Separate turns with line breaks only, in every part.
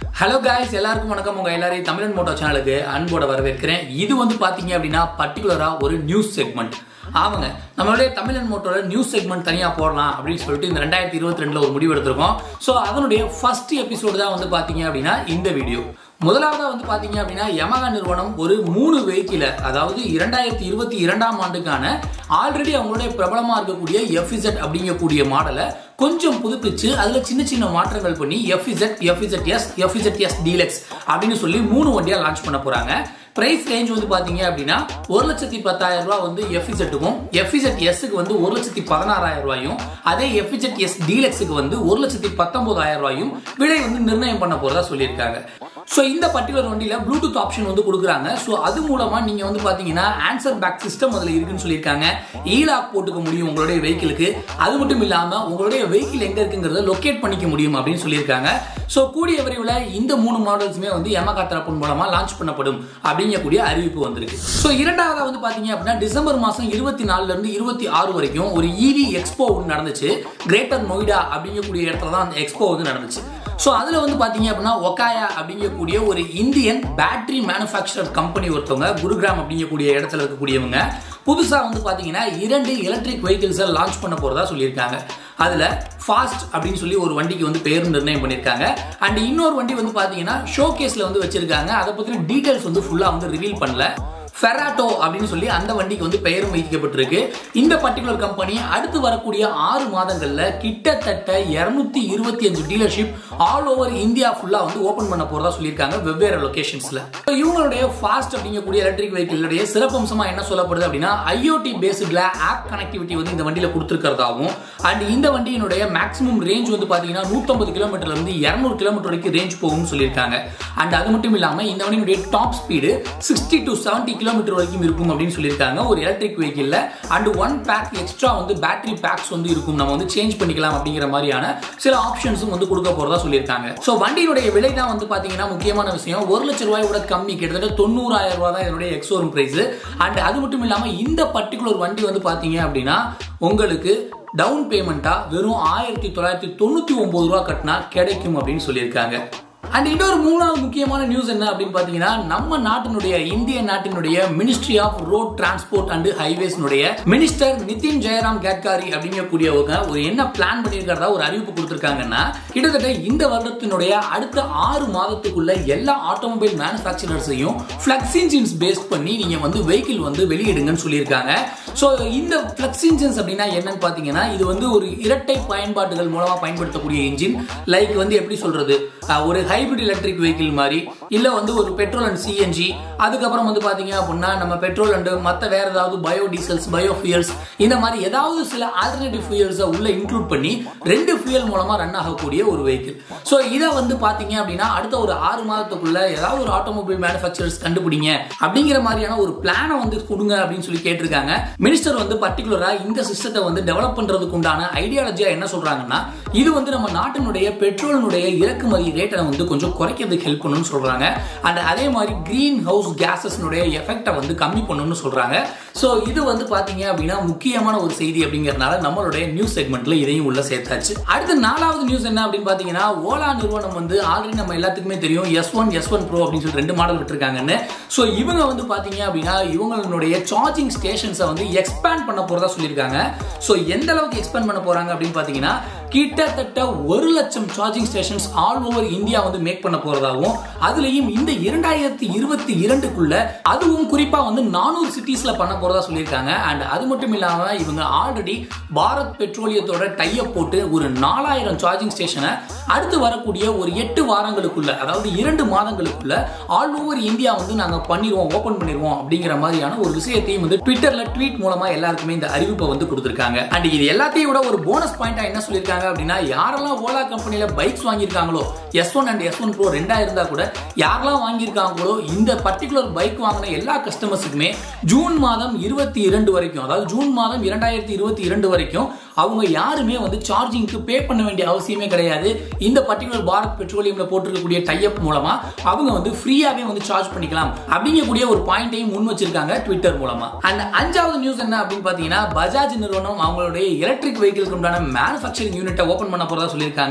hello guys எல்லாருக்கும் வணக்கம் உங்க எல்லாரையும் தமிழன் மோட்டோ சேனலுக்கு அன்போட வரவேற்கிறேன் இது வந்து பாத்தீங்க அப்படின்னா பர்டிகுலரா ஒரு நியூஸ் செக்மெண்ட் ஆமாங்க நம்மளுடைய தமிழன் மோட்டோட நியூஸ் செக்மெண்ட் தனியா போடலாம் அப்படின்னு சொல்லிட்டு இந்த ரெண்டாயிரத்தி இருபத்தி ரெண்டுல ஒரு முடிவு எடுத்திருக்கோம் ஸோ அதனுடைய ஃபர்ஸ்ட் எபிசோடு தான் வந்து பாத்தீங்க அப்படின்னா இந்த வீடியோ முதலாவதா வந்து பாத்தீங்க அப்படின்னா யமகா நிறுவனம் ஒரு மூணு வெஹிக்கிள அதாவது இரண்டாயிரத்தி இருபத்தி இரண்டாம் ஆண்டுக்கான ஆல்ரெடி அவங்களுடைய பிரபலமா இருக்கக்கூடிய எஃப்இசட் அப்படிங்கக்கூடிய மாடலை கொஞ்சம் புதுப்பிச்சு அதுல சின்ன சின்ன மாற்றங்கள் பண்ணி FZ FZ S FZ S deluxe அப்படின்னு சொல்லி மூணு வண்டியா லான்ச் பண்ண போறாங்க பிரைஸ் ரேஞ்ச் வந்து பாத்தீங்க அப்படின்னா ஒரு லட்சத்தி பத்தாயிரம் ரூபாய் வந்து எஃப்இசட்டுக்கும் எஃப்இசட் எஸ்க்கு வந்து ஒரு லட்சத்தி பதினாறாயிரம் ரூபாயும் அதே எஃப்இசட் எஸ் டீலக்ஸுக்கு வந்து ஒரு லட்சத்தி பத்தொன்பதாயிரம் ரூபாயும் விலை வந்து நிர்ணயம் பண்ண போறதா சொல்லியிருக்காங்க ஸோ இந்த பர்டிகுலர் வண்டியில ப்ளூடூத் ஆப்ஷன் வந்து கொடுக்குறாங்க ஸோ அது மூலமா நீங்க வந்து பாத்தீங்கன்னா ஆன்சர் பேக் சிஸ்டம் அதுல இருக்குன்னு சொல்லியிருக்காங்க ஈலாக் போட்டுக்க முடியும் உங்களுடைய வெஹிக்கிளுக்கு அது மட்டும் இல்லாம உங்களுடைய வெஹிக்கிள் எங்க இருக்குங்கிறத லொக்கேட் பண்ணிக்க முடியும் அப்படின்னு சொல்லியிருக்காங்க ஸோ கூடிய விரைவில் இந்த மூணு மாடல்ஸுமே வந்து யமகா தரப்பு மூலமா லான்ச் பண்ணப்படும் அப்படிங்கக்கூடிய அறிவிப்பு வந்திருக்கு ஸோ இரண்டாவதா வந்து பாத்தீங்க அப்படின்னா டிசம்பர் மாசம் இருபத்தி நாலுல இருந்து இருபத்தி ஆறு வரைக்கும் ஒரு இவி எக்ஸ்போ ஒன்று நடந்துச்சு கிரேட்டர் நொய்டா அப்படிங்கக்கூடிய இடத்துல தான் அந்த எக்ஸ்போ வந்து நடந்துச்சு ஸோ அதில் வந்து பார்த்தீங்க அப்படின்னா ஒகாயா அப்படிங்கக்கூடிய ஒரு இந்தியன் பேட்டரி மேனுஃபேக்சரர் கம்பெனி ஒருத்தவங்க குருகிராம் அப்படிங்கக்கூடிய இடத்துல இருக்கக்கூடியவங்க புதுசாக வந்து பார்த்தீங்கன்னா இரண்டு எலக்ட்ரிக் வெஹிக்கிள்ஸை லான்ச் பண்ண போகிறதா சொல்லியிருக்காங்க அதில் ஃபாஸ்ட் அப்படின்னு சொல்லி ஒரு வண்டிக்கு வந்து பேரும் நிர்ணயம் பண்ணியிருக்காங்க அண்ட் இன்னொரு வண்டி வந்து பார்த்தீங்கன்னா ஷோ கேஸில் வந்து வச்சிருக்காங்க அதை பற்றின டீட்டெயில்ஸ் வந்து ஃபுல்லாக வந்து ரிவீல் பண்ணல ஃபெராட்டோ அப்படின்னு சொல்லி அந்த வண்டிக்கு வந்து பெயரும் வைக்கப்பட்டிருக்கு இந்த பர்டிகுலர் கம்பெனி அடுத்து வரக்கூடிய ஆறு மாதங்கள்ல கிட்டத்தட்ட இருநூத்தி இருபத்தி அஞ்சு டீலர்ஷிப் ஆல் ஓவர் இந்தியா ஃபுல்லா வந்து ஓபன் பண்ண போறதா சொல்லியிருக்காங்க வெவ்வேறு லொகேஷன்ஸ்ல இவங்களுடைய ஃபாஸ்ட் அப்படிங்கக்கூடிய எலக்ட்ரிக் வெஹிக்கிளுடைய சிறப்பம்சமா என்ன சொல்லப்படுது அப்படின்னா ஐஓடி பேஸ்ட்ல ஆப் கனெக்டிவிட்டி வந்து இந்த வண்டியில கொடுத்துருக்கிறதாவும் அண்ட் இந்த வண்டியினுடைய மேக்ஸிமம் ரேஞ்ச் வந்து பாத்தீங்கன்னா நூத்தம்பது கிலோமீட்டர்ல இருந்து இருநூறு கிலோமீட்டர் வரைக்கும் ரேஞ்ச் போகும்னு சொல்லியிருக்காங்க அண்ட் அது மட்டும் இல்லாம இந்த வண்டியினுடைய top speed sixty to seventy kilometre வரைக்கும் இருக்கும் அப்படின்னு சொல்லியிருக்காங்க ஒரு எலக்ட்ரிக் வெஹிக்கிள்ல அண்ட் ஒன் பேக் எக்ஸ்ட்ரா வந்து பேட்டரி பேக்ஸ் வந்து இருக்கும் நம்ம வந்து சேஞ்ச் பண்ணிக்கலாம் அப்படிங்கிற மாதிரியான சில ஆப்ஷன்ஸும் வந்து கொடுக்க போறதா சொல்லியிருக்காங்க ஸோ வண்டியினுடைய விலை தான் வந்து பாத்தீங்கன்னா முக்கியமான விஷயம் ஒரு லட்சம் ரூபாயோட கம்மி கிட்டத்தட்ட தொண்ணூறாயிரம் ரூபாய் தான் இதனுடைய எக்ஸோரூம் பிரைஸ் அண்ட் அது மட்டும் இல்லாம இந்த பர்டிகுலர் வண்டி வந்து பாத்தீங்க அப்படின்னா உங்களுக்கு டவுன் பேமெண்ட்டா வெறும் ஆயிரத்தி தொள்ளாயிரத்தி தொண்ணூத்தி ஒன்பது ரூபா கட்டினா கிடைக்கும் அப்படின்னு சொல்லியிருக்காங்க அண்ட் இன்னொரு மூணாவது முக்கியமான நியூஸ் என்ன அப்படின்னு பார்த்தீங்கன்னா நம்ம நாட்டினுடைய இந்திய நாட்டினுடைய ministry of road transport and ஹைவேஸ்னுடைய மினிஸ்டர் நிதின் ஜெயராம் கேட்காரி அப்படிங்கக்கூடியவங்க ஒரு என்ன பிளான் பண்ணியிருக்கிறதா ஒரு அறிவிப்பு கொடுத்துருக்காங்கன்னா கிட்டத்தட்ட இந்த வருடத்தினுடைய அடுத்த ஆறு மாதத்துக்குள்ள எல்லா ஆட்டோமொபைல் மேனுஃபேக்சரர்ஸையும் ஃபிளக்ஸ் இன்ஜின்ஸ் பேஸ் பண்ணி நீங்க வந்து வெஹிக்கிள் வந்து வெளியிடுங்கன்னு சொல்லியிருக்காங்க ஸோ இந்த ஃபிளக்ஸ் இன்ஜின்ஸ் அப்படின்னா என்னன்னு பார்த்தீங்கன்னா இது வந்து ஒரு இரட்டை பயன்பாடுகள் மூலமா பயன்படுத்தக்கூடிய இன்ஜின் லைக் வந்து எப்படி சொல்றது ஒரு ஹைபிரிட் எலக்ட்ரிக் வெஹிக்கிள் மாதிரி இல்ல வந்து ஒரு பெட்ரோல் அண்ட் சிஎன்ஜி அதுக்கப்புறம் வந்து பாத்தீங்க அப்படின்னா நம்ம பெட்ரோல் அண்ட் மத்த வேற ஏதாவது பயோ டீசல்ஸ் பயோ ஃபியூல்ஸ் இந்த மாதிரி ஏதாவது சில ஆல்டர்னேட்டிவ் ஃபியூல்ஸை உள்ள இன்க்ளூட் பண்ணி ரெண்டு ஃபியூல் மூலமா ரன் ஆகக்கூடிய ஒரு வெஹிக்கிள் ஸோ இதை வந்து பாத்தீங்க அப்படின்னா அடுத்த ஒரு ஆறு மாதத்துக்குள்ள ஏதாவது ஒரு ஆட்டோமொபைல் மேனுஃபேக்சரர்ஸ் கண்டுபிடிங்க அப்படிங்கிற மாதிரியான ஒரு பிளானை வந்து கொடுங்க அப்படின்னு சொல்லி கேட்டிருக்காங்க மினிஸ்டர் வந்து பர்டிகுலரா இந்த சிஸ்டத்தை வந்து டெவலப் பண்றதுக்கு உண்டான ஐடியாலஜியா என்ன சொல்றாங்கன்னா இது வந்து நம்ம நாட்டினுடைய பெட்ரோலினுடைய இறக்குமதி ரேட்டை வந்து கொஞ்சம் குறைக்கிறதுக்கு ஹெல்ப் பண்ணணும்னு சொல்றாங்க அண்ட் அதே மாதிரி கிரீன் ஹவுஸ் கேசஸ்னுடைய எஃபெக்டை வந்து கம்மி பண்ணணும்னு சொல்றாங்க ஸோ இது வந்து பாத்தீங்க அப்படின்னா முக்கியமான ஒரு செய்தி அப்படிங்கறதுனால நம்மளுடைய நியூஸ் செக்மெண்ட்ல இதையும் உள்ள சேர்த்தாச்சு அடுத்து நாலாவது நியூஸ் என்ன அப்படின்னு பாத்தீங்கன்னா ஓலா நிறுவனம் வந்து ஆல்ரெடி நம்ம எல்லாத்துக்குமே தெரியும் S one S one pro அப்படின்னு சொல்லி ரெண்டு மாடல் விட்டுருக்காங்கன்னு ஸோ இவங்க வந்து பாத்தீங்க அப்படின்னா இவங்களுடைய சார்ஜிங் ஸ்டேஷன்ஸை வந்து எக்ஸ்பேண்ட் பண்ண போறதா சொல்லியிருக்காங்க ஸோ எந்த அளவுக்கு எக்ஸ்பேண்ட் பண்ண போறாங்க அப்படின்னு பாத்தீங்கன்னா கிட்டத்தட்ட ஒரு லட்சம் charging stations all over India வந்து மேக் பண்ண போறதாகவும் அதுலயும் இந்த இரண்டாயிரத்தி இருபத்தி இரண்டுக்குள்ள அதுவும் குறிப்பா வந்து நானூறு சிட்டிஸ்ல பண்ண போறதா சொல்லியிருக்காங்க அண்ட் அது மட்டும் இல்லாம இவங்க ஆல்ரெடி பாரத் பெட்ரோலியத்தோட டைப் போட்டு ஒரு நாலாயிரம் சார்ஜிங் ஸ்டேஷனை அடுத்து வரக்கூடிய ஒரு எட்டு வாரங்களுக்குள்ள அதாவது இரண்டு மாதங்களுக்குள்ள ஆல் ஓவர் இந்தியா வந்து நாங்க பண்ணிடுவோம் ஓபன் பண்ணிடுவோம் அப்படிங்கிற மாதிரியான ஒரு விஷயத்தையும் வந்து ட்விட்டர்ல ட்வீட் மூலமா எல்லாருக்குமே இந்த அறிவிப்பை வந்து கொடுத்திருக்காங்க அண்ட் இது எல்லாத்தையும் விட ஒரு போனஸ் பாயிண்டா என்ன சொல்லியிருக்காங்க அப்படின்னா யாரெல்லாம் ஓலா கம்பெனில பைக்ஸ் வாங்கியிருக்காங்களோ S one and S one pro ரெண்டா இருந்தா கூட யாரெல்லாம் வாங்கியிருக்காங்களோ இந்த பர்டிகுலர் பைக் வாங்கின எல்லா கஸ்டமர்ஸுக்குமே ஜூன் மாதம் இருபத்தி இரண்டு வரைக்கும் அதாவது ஜூன் மாதம் இரண்டாயிரத்தி இருபத்தி இரண்டு வரைக்கும் அவங்க யாருமே வந்து சார்ஜிங்க்கு பே பண்ண வேண்டிய அவசியமே கிடையாது இந்த பர்டிகுலர் பாரத் பெட்ரோலியம்ல போட்டிருக்கக்கூடிய டைப் மூலமா அவங்க வந்து ஃப்ரீயாவே வந்து சார்ஜ் பண்ணிக்கலாம் அப்படிங்கக்கூடிய ஒரு பாயிண்டையும் முன் வச்சிருக்காங்க ட்விட்டர் மூலமா அண்ட் அஞ்சாவது நியூஸ் என்ன அப்படின்னு பாத்தீங்கன்னா பஜாஜ் நிறுவனம் அவங்களுடைய எலக்ட்ரிக் வெஹிக்கிளுக்கு உண்டான மேனுஃபேக்சரிங் யூனிட்டை ஓபன் பண்ண போறதா சொல்லியிருக்காங்க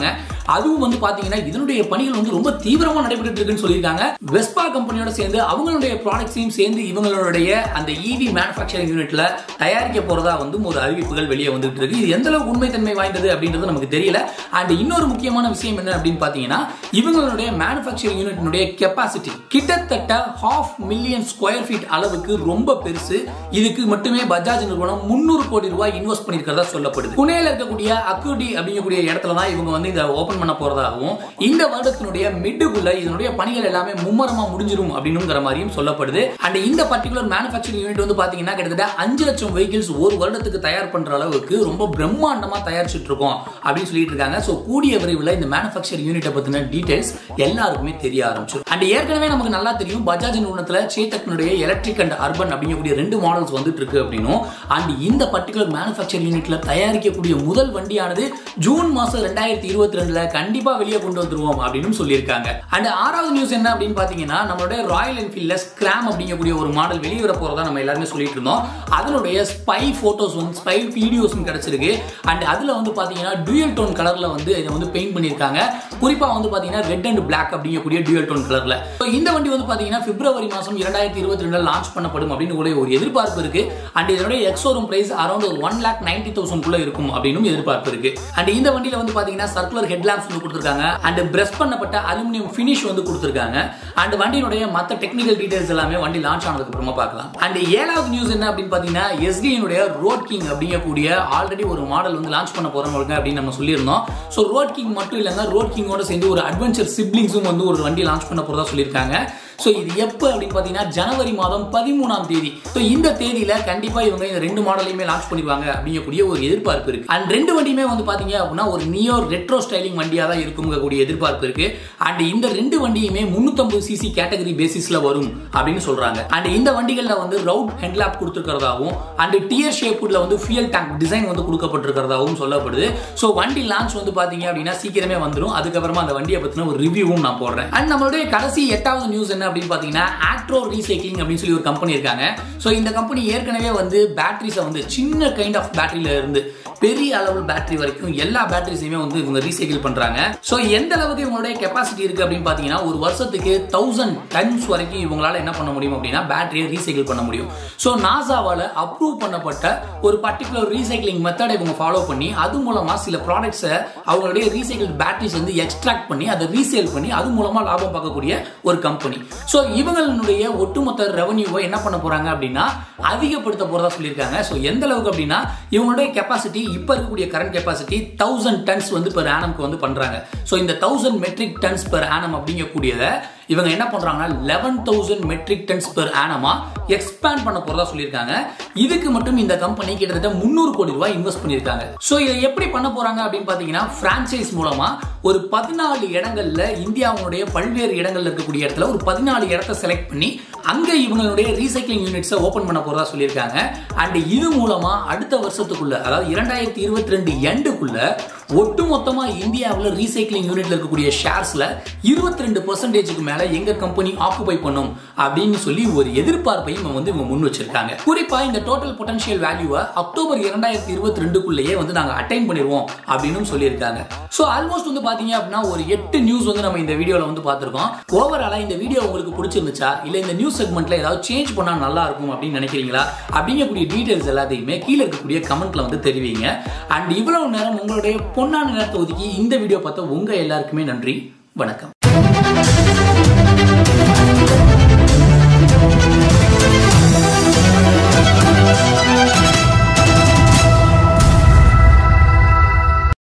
அதுவும் வந்து பாத்தீங்கன்னா இதனுடைய பணிகள் வந்து ரொம்ப தீவிரமா நடைபெற்று இருக்குன்னு சொல்லியிருக்காங்க வெஸ்பா கம்பெனியோட சேர்ந்து அவங்களுடைய ப்ராடக்ட்ஸையும் சேர்ந்து இவங்களுடைய அந்த இவி மேனுஃபேக்சரிங் யூனிட்ல தயாரிக்க போறதா வந்து ஒரு அறிவிப்புகள் வெளியே வந்துட்டு இருக்கு இது எந்த அளவுக்கு உண்மைத்தன்மை வாய்ந்தது அப்படின்றது நமக்கு தெரியல அண்ட் இன்னொரு முக்கியமான விஷயம் என்ன அப்படின்னு பாத்தீங்கன்னா இவங்களுடைய மேனுஃபேக்சரிங் யூனிட்டினுடைய கெப்பாசிட்டி கிட்டத்தட்ட ஹாஃப் மில்லியன் ஸ்கொயர் ஃபீட் அளவுக்கு ரொம்ப பெருசு இதுக்கு மட்டுமே பஜாஜ் நிறுவனம் முன்னூறு கோடி ரூபாய் இன்வெஸ்ட் பண்ணிருக்கிறதா சொல்லப்படுது புனேல இருக்கக்கூடிய அக்குடி அப்படிங்கக்கூடிய இடத்துல தான் இவங்க வந்து இதை ஓபன் பண்ண போறதாகவும் இந்த வருடத்தினுடைய மிட்டுக்குள்ள இதனுடைய பணிகள் எல்லாமே மும்மரமா முடிஞ்சிரும் அப்படிங்கிற மாதிரியும் சொல்லப்படுது அண்ட் இந்த பர்டிகுலர் மேனுஃபேக்சரிங் யூனிட் வந்து பாத்தீங்கன்னா கிட்டத்தட்ட அஞ்சு லட்சம் வெஹிக்கிள்ஸ் ஒரு வருடத்துக்கு தயார் பண்ற அளவுக்கு ரொம்ப பிரம்மாண்டமா தயாரிச்சுட்டு இருக்கோம் அப்படின்னு சொல்லிட்டு இருக்காங்க ஸோ கூடிய விரைவில் இந்த மேனுஃபேக்சரிங் யூனிட்டை பத்தின டீடைல்ஸ் எல்லாருக்குமே தெரிய ஆரம்பிச்சிடும் அண்ட் ஏற்கனவே நமக்கு நல்லா தெரியும் பஜாஜ் நிறுவனத்துல சேத்தக்னுடைய எலக்ட்ரிக் அண்ட் அர்பன் அப்படிங்கக்கூடிய ரெண்டு மாடல்ஸ் வந்துட்டு இருக்கு அப்படின்னும் அண்ட் இந்த பர்டிகுலர் மேனுஃபேக்சரிங் யூனிட்ல தயாரிக்கக்கூடிய முதல் வண்டியானது ஜூன் மாசம் ரெண்டாயிரத்தி இருபத்தி ரெண்டுல கண்டிப்பா வெளியே கொண்டு வந்துருவோம் அப்படின்னு சொல்லியிருக்காங்க அண்ட் ஆறாவது நியூஸ் என்ன அப்படின்னு பாத்தீங்கன்னா நம்மளுடைய ராயல் என்ஃபீல்ட்ல ஸ்கிராம் அப்படிங்கக்கூடிய ஒரு மாடல் வெளியே வர போறதா நம்ம எல்லாருமே சொல்லிட்டு இருந்தோம் அதனுடைய ஸ்பை போட்டோஸ் வந்து ஸ்பை வீடியோஸும் கிடைச்சிருக்கு அண்ட் அதுல வந்து பாத்தீங்கன்னா டூயல் டோன் கலர்ல வந்து இதை வந்து பெயிண்ட் பண்ணியிருக்காங்க குறிப்பா வந்து பாத்தீங்கன்னா ரெட் அண்ட் பிளாக் அப்படிங்கக்கூடிய டூயல் டோன் கலர்ல இந்த வண்டி வந்து பாத்தீங்கன்னா பிப்ரவரி மாசம் இரண்டாயிரத்தி இருபத்தி ரெண்டுல லான்ச் பண்ணப்படும் அப்படின்னு கூட ஒரு எதிர்பார்ப்பு இருக்கு அண்ட் இதனுடைய எக்ஸோரூம் பிரைஸ் அரௌண்ட் ஒரு ஒன் லேக் நைன்டி தௌசண்ட் குள்ள இருக்கும் அப்படின்னு எதிர்பார்ப்பு இருக்கு அண்ட் இந்த வண்டியில வந்து பாத்தீங்கன்னா சர்க்குலர் ஹெட் லேம்ப்ஸ் வந்து கொடுத்துருக்காங்க அண்ட் பிரஸ் பண்ணப்பட்ட அலுமினியம் ஃபினிஷ் வந்து கொடுத்துருக்காங்க அண்ட் வண்டியினுடைய மற்ற டெக்னிக்கல் டீடைல்ஸ் எல்லாமே வண்டி லான்ச் ஆனதுக்கு அப்புறமா பார்க்கலாம் அண்ட் ஏழாவது நியூஸ் என்ன அப்படின்னு பாத்தீங்கன்னா எஸ்டியினுடைய ரோட் கிங் அப்படிங்கக்கூடிய ஆல்ரெடி ஒரு மாடல் வந்து லான்ச் பண்ண போறவங்களுக்கு அப்படின்னு நம்ம சொல்லியிருந்தோம் ஸோ ரோட் கிங் மட்டும் இல்லைங்க ரோட் கிங்கோட சேர்ந்து ஒரு அட்வென்ச்சர் சிப்ளிங்ஸும் வந்து ஒரு வண்டி லான்ச் பண்ண போறதா சொல்லியிருக்காங்க ஸோ இது எப்போ அப்படின்னு பார்த்தீங்கன்னா ஜனவரி மாதம் பதிமூணாம் தேதி ஸோ இந்த தேதியில கண்டிப்பா இவங்க இந்த ரெண்டு மாடலையுமே லான்ச் பண்ணிடுவாங்க அப்படிங்கக்கூடிய ஒரு எதிர்பார்ப்பு இருக்கு அண்ட் ரெண்டு வண்டியுமே வந்து பாத்தீங்க அப்படின்னா ஒரு நியோ ரெட்ரோ ஸ்டைலிங் வண்டியா தான் இருக்குங்கக்கூடிய எதிர்பார்ப்பு இருக்கு அண்ட் இந்த ரெண்டு வண்டியுமே முன்னூத்தம்பது சிசி கேட்டகரி பேசிஸ்ல வரும் அப்படின்னு சொல்றாங்க அண்ட் இந்த வண்டிகள்ல வந்து ரவுட் ஹெட்லாப் கொடுத்துருக்கிறதாவும் அண்ட் டியர் ஷேப்ல வந்து ஃபியல் டேங்க் டிசைன் வந்து கொடுக்கப்பட்டிருக்கிறதாவும் சொல்லப்படுது ஸோ வண்டி லான்ச் வந்து பாத்தீங்க அப்படின்னா சீக்கிரமே வந்துடும் அதுக்கப்புறமா அந்த வண்டியை பத்தின ஒரு ரிவ்யூவும் நான் போடுறேன் அண்ட் நம்மளுடைய கடைசி எட்டாவது நியூஸ் என்ன அப்படின்னு பாத்தீங்கன்னா ஆக்ட்ரோ ரீசைக்ளிங் அப்படின்னு சொல்லி ஒரு கம்பெனி இருக்காங்க ஸோ இந்த கம்பெனி ஏற்கனவே வந்து பேட்டரிஸை வந்து சின்ன கைண்ட் ஆஃப் பேட்டரியில இருந்து பெரிய அளவு பேட்டரி வரைக்கும் எல்லா பேட்டரிஸையுமே வந்து இவங்க ரீசைக்கிள் பண்றாங்க ஸோ எந்த அளவுக்கு இவங்களுடைய கெப்பாசிட்டி இருக்கு அப்படின்னு பாத்தீங்கன்னா ஒரு வருஷத்துக்கு தௌசண்ட் டன்ஸ் வரைக்கும் இவங்களால என்ன பண்ண முடியும் அப்படின்னா பேட்டரியை ரீசைக்கிள் பண்ண முடியும் ஸோ நாசாவால அப்ரூவ் பண்ணப்பட்ட ஒரு பர்டிகுலர் ரீசைக்ளிங் மெத்தடை இவங்க ஃபாலோ பண்ணி அது மூலமா சில ப்ராடக்ட்ஸை அவங்களுடைய ரீசைக்கிள் பேட்டரிஸ் வந்து எக்ஸ்ட்ராக்ட் பண்ணி அதை ரீசேல் பண்ணி அது மூலமா லாபம் பார்க்கக்கூடிய ஒரு கம்பெனி ஸோ இவங்களுடைய ஒட்டுமொத்த ரெவன்யூவை என்ன பண்ண போறாங்க அப்படின்னா அதிகப்படுத்த போறதா சொல்லியிருக்காங்க ஸோ எந்த அளவுக்கு அப்படின்னா இவங்களுடைய கெப்பாசிட்டி இப்போ இருக்கக்கூடிய கரண்ட் கெப்பாசிட்டி தௌசண்ட் டன்ஸ் வந்து பெர் ஆனம்க்கு வந்து பண்றாங்க ஸோ இந்த thousand metric tons per annum அப்படிங்கக்கூடியதை இவங்க என்ன பண்றாங்கன்னா eleven thousand metric tons per ஆனமா எக்ஸ்பேண்ட் பண்ண போறதா சொல்லியிருக்காங்க இதுக்கு மட்டும் இந்த கம்பெனி கிட்டத்தட்ட முந்நூறு கோடி ரூபாய் இன்வெஸ்ட் பண்ணியிருக்காங்க ஸோ இதை எப்படி பண்ண போறாங்க அப்படின்னு பாத்தீங்கன்னா பிரான்சைஸ் மூலமா ஒரு பதினாலு இடங்கள்ல இந்தியாவுடைய பல்வேறு இடங்கள்ல இருக்கக்கூடிய இடத்துல ஒரு பதினாலு இடத்த செலக்ட் பண்ணி அங்க இவங்களுடைய ரீசைக்ளிங் யூனிட்ஸை ஓபன் பண்ண போறதா சொல்லியிருக்காங்க அண்ட் இது மூலமா அடுத்த வருஷத்துக்குள்ள அதாவது இரண்டாயிரத்தி இருபத்தி ரெண்டு எண்டுக்குள்ள ஒட்டுமொத்தமா இந்தியாவில் ரீசைக்ளிங் யூனிட்ல இருக்கக்கூடிய ஷேர்ஸ்ல இருபத்தி ரெண்டு பர்சன்டேஜுக்கு மேல எங்க கம்பெனி ஆக்குபை பண்ணும் அப்படின்னு சொல்லி ஒரு எதிர்பார்ப்பையும் வந்து இவங்க முன் வச்சிருக்காங்க குறிப்பா இந்த டோட்டல் பொட்டன்ஷியல் வேல்யூவை அக்டோபர் இரண்டாயிரத்தி இருபத்தி ரெண்டுக்குள்ளேயே வந்து நாங்க அட்டைன் பண்ணிடுவோம் அப்படின்னு சொல்லியிருக்காங்க ஸோ ஆல்மோஸ்ட் வந்து பாத்தீங்க அப்படின்னா ஒரு எட்டு நியூஸ் வந்து நம்ம இந்த வீடியோல வந்து பார்த்திருக்கோம் ஓவராலா இந்த வீடியோ உங்களுக்கு பிடிச்சிருந்துச்சா இல்ல இந்த நியூஸ் செக்மெண்ட்ல ஏதாவது சேஞ்ச் பண்ணா நல்லா இருக்கும் அப்படின்னு நினைக்கிறீங்களா அப்படிங்கக்கூடிய டீடைல்ஸ் எல்லாத்தையுமே கீழே இருக்கக்கூடிய கமெண்ட்ல வந்து தெரிவிங்க அண்ட் இவ்வளவு நேரம் உங்களுடைய பொன்னான நேரத்தை ஒதுக்கி இந்த வீடியோ பார்த்த உங்க எல்லாருக்குமே நன்றி வணக்கம்